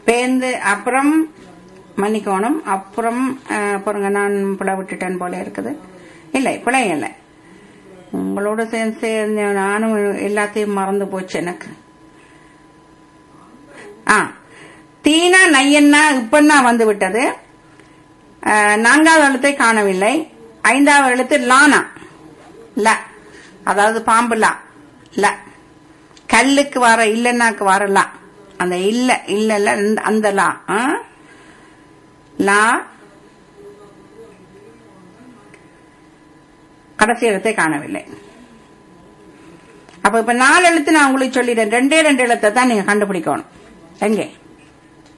பேந்து அப்புறம் மன்னிக்கணும் அப்புறம் அஹ், பாருங்க நான் பிழை விட்டுட்டேன் போல இருக்குது இல்லை பிழை இல்லை உங்களோட சேர்ந்து சேர்ந்து நானும் எல்லாத்தையும் மறந்து போச்சு எனக்கு ஆ தீனா நையன்னா இப்பன்னா வந்து விட்டது அஹ், நான்காவது எழுத்தை காணவில்லை ஐந்தாவது எழுத்து லானா ல அதாவது பாம்பு லா ல கல்லுக்கு வர இல்லைன்னாக்கு வர லா அந்த இல்ல இல்ல இல்ல இந்த- அந்த லா ஆ? லா கடைசி எழுத்தை காணவில்லை அப்ப இப்ப நாலு எழுத்து நான் உங்களுக்கு சொல்லிடுறேன் ரெண்டே ரெண்டு எழுத்தை தான் நீங்க கண்டுபிடிக்கணும் எங்கே